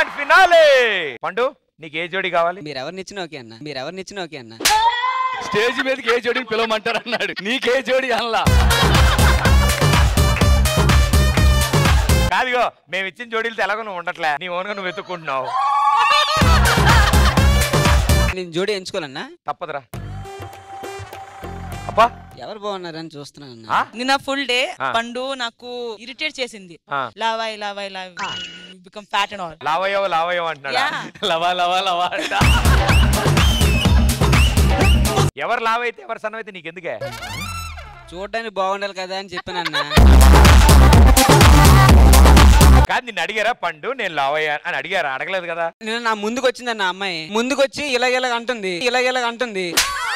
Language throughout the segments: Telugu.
గ్రాండ్ ఫినాలే పండు నీకు ఏ జోడి కావాలి మీరు ఎవరిని ఇచ్చినా ఓకే అన్న మీరు ఎవరిని ఇచ్చినా ఓకే అన్న స్టేజ్ మీదకి ఏ జోడిని పిలవమంటారు అన్నాడు నీకే జోడి అనలా కాదుగో మేము ఇచ్చిన జోడీలతో ఎలాగో నువ్వు ఉండట్లే నీ ఓన్గా నువ్వు వెతుక్కుంటున్నావు నేను జోడి ఎంచుకోవాలన్నా తప్పదురా అబ్బా ఎవరు బాగున్నారని చూస్తున్నాను ఆ? నిన్న ఫుల్ డే ఆ. పండు నాకు ఇరిటేట్ చేసింది ఆ. లావాయి లావాయి లావ్ బికమ్ ఫ్యాట్ అండ్ ఆల్ లావయ్యో లావయ్యో అంటున్నాడా Yeah. లవా లవా లవా అంట. ఎవరు లావైతే ఎవరు సన్నమైతే నీకెందుకే చూడడానికి బాగుండాలి కదా అని చెప్పానన్న కాదు నిన్ను అడిగారా పండు నేను లావయ్యా అని అడిగారా అడగలేదు కదా నేను నా ముందుకు వచ్చిందన్న అమ్మాయి ముందుకు వచ్చి ఇలా ఇలా అంటుంది ఇలా ఇలా అంటుంది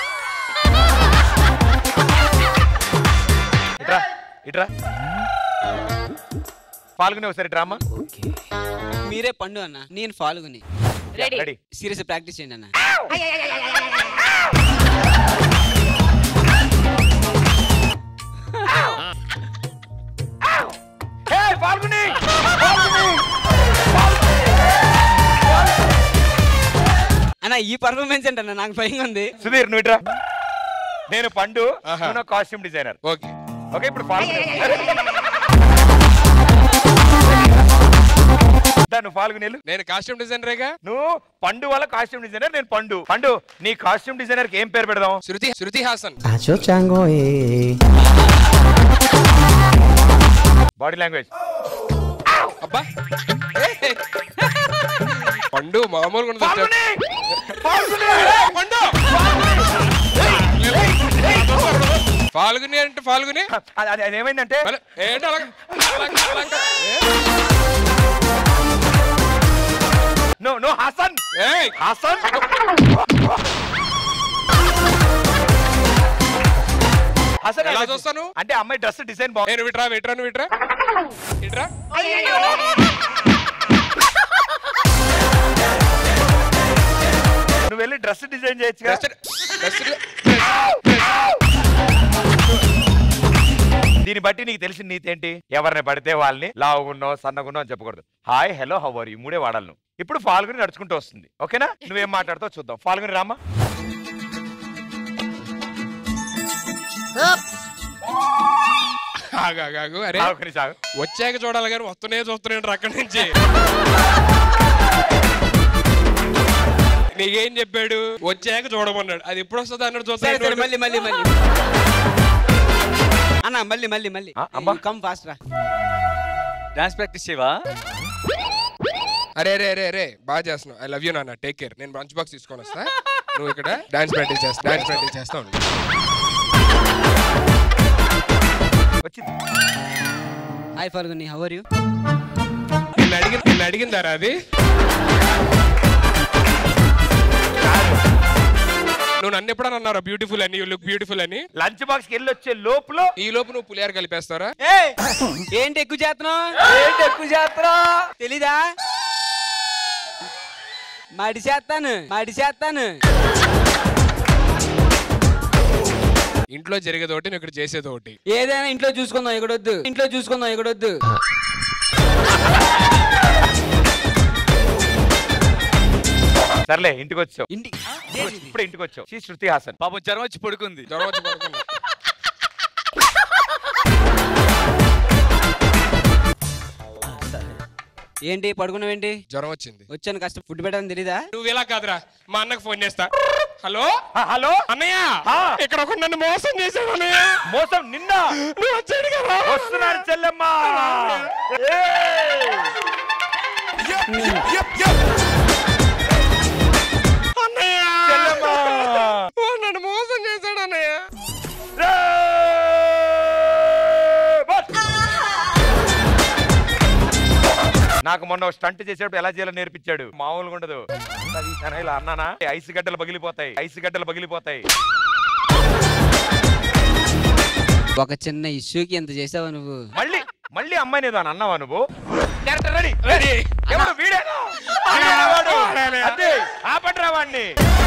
ఇట్రా ఇట్రా పాల్గొనే ఒకసారి డ్రామా మీరే పండు అన్న నేను Falguni ready ready serious practice చేయండి అన్న హే పాల్గొని అన్న ఈ పర్ఫార్మెన్స్ ఏంటన్న నాకు భయంగా ఉంది సుధీర్ నువ్వు ఇట్రా నేను పండు నువ్వు కాస్ట్యూమ్ డిజైనర్ ఓకే ఓకే ఇప్పుడు పాల్గొనే దా, నువ్వు పాల్గొనేలు నేను కాస్ట్యూమ్ డిజైనరేగా నువ్వు పండు వల్ల కాస్ట్యూమ్ డిజైనర్ నేను పండు పండు నీ కాస్ట్యూమ్ డిజైనర్ కి ఏం పేరు పెడదాం Shruti Shruti Haasan Acho chango eh. Body language అబ్బా ఏయ్. పండు మామూలుగా ఉండదు పాల్గొని పాల్గొని పండు ఫాల్గుని అంటే ఫాల్గుని అది- అది అది ఏమైందంటే మళ్ళీ ఏంటి అలా అలా- అలా- ఏ? నో నో హాసన్ ఏయ్ హాసన్ హాసన్ ఎలా చూస్తాను? అంటే అమ్మాయి డ్రెస్ డిజైన్ బాగుంది నేను విట్రా విట్రా నువ్వు విట్రా విట్రా నువ్వు వెళ్ళి డ్రెస్ డిజైన్ చేయొచ్చు కదా డ్రెస్ డ్రెస్ దీన్ని బట్టి నీకు తెలిసిన నీతి ఏంటి ఎవరిని పడితే వాళ్ళని లావుగున్నో సన్నగున్నో అని చెప్పకూడదు hi hello how are you మూడే వాడాలి నువ్వు ఇప్పుడు ఫాల్గుని నడుచుకుంటూ వస్తుంది ఓకేనా నువ్వేం మాట్లాడుతావు చూద్దాం ఫాల్గుని రామా ఆగు ఆగు ఆగు అరే ఫాల్గుని సాగు వచ్చాక చూడాలి కానీ వస్తూనే చూస్తున్నాడు అక్కడి నుంచి నీకేం చెప్పాడు వచ్చాక చూడమన్నాడు అది ఎప్పుడు వస్తుంది అన్నాడు సరే సరే చూస్తాను మళ్ళీ మళ్ళీ మళ్ళీ అన్న మళ్ళీ మళ్ళీ మళ్ళీ ఆ, అమ్మా. కమ్ ఫాస్ట్ రా డాన్స్ ప్రాక్టీస్ చేయవా అరే రే రే రే బాగా చేస్తున్నావు ఐ లవ్ యూ నాన్న టేక్ కేర్ నేను లంచ్ బాక్స్ తీసుకొని వస్తా నువ్వు ఇక్కడ డాన్స్ ప్రాక్టీస్ చేస్తా డాన్స్ ప్రాక్టీస్ చేస్తా ఉండు వచ్చింది hi Falguni how are you నిన్ను అడిగి నిన్ను అడిగిందారా అది నువ్వు నన్ను ఎప్పుడన్నా అన్నారా బ్యూటిఫుల్ అని యూ లుక్ బ్యూటిఫుల్ అని లంచ్ బాక్స్ కి వెళ్ళి వచ్చే లోపల ఈ లోపు నువ్వు పులిహార కలిపేస్తారా ఏంటి ఎక్కువ చేస్తున్నావు ఏంటి ఎక్కువ చేస్తున్నా తెలీదా మడి చేస్తాను మడి చేస్తాను ఇంట్లో జరిగేది ఒకటి నువ్వు ఇక్కడ చేసేది ఒకటి ఏదైనా ఇంట్లో చూసుకుందాం ఇక్కడొద్దు ఇంట్లో చూసుకుందాం ఇక్కడొద్దు సర్లే ఇంటికి వచ్చావు ఇంటి ఇప్పుడు ఇంటికి వచ్చావు శ్రీ శృతి హాసన్ పాపం జ్వరం వచ్చి పడుకుంది జ్వరం వచ్చి పడుకున్నా. ఏంటి పడుకున్నావేంటి జ్వరం వచ్చింది వచ్చాను కష్టం ఫుడ్ పెట్టాలని తెలీదా నువ్వు ఇలా కాదురా మా అన్నకు ఫోన్ చేస్తా హలో ఆ, హలో అన్నయ్య ఆ. ఇక్కడ ఒక నన్ను మోసం చేశాడు అన్నయ్య మోసం నిన్న నువ్వు వచ్చాడు కదా వస్తున్నారు చెల్లెమ్మా ఏయ్! అన్నయ్య చెల్లెమ్మా ఓ, నన్ను మోసం చేశాడు అన్నయ్య నాకు మొన్న స్టంట్ చేసేటప్పుడు ఎలా చేయాలో నేర్పించాడు మామూలుగా ఉండదు అది తన ఇలా అన్నానా ఐసు గడ్డలు పగిలిపోతాయి ఐసు గడ్డలు పగిలిపోతాయి ఒక చిన్న ఇష్యూకి ఎంత చేసావా నువ్వు మళ్ళీ మళ్ళీ అమ్మాయిని ఏదో అని అన్నావా నువ్వు డైరెక్టర్ రెడీ రెడీ ఎవరు వీడేనా వీడేనా వాడు? అంతే ఆపండి రా వాడిని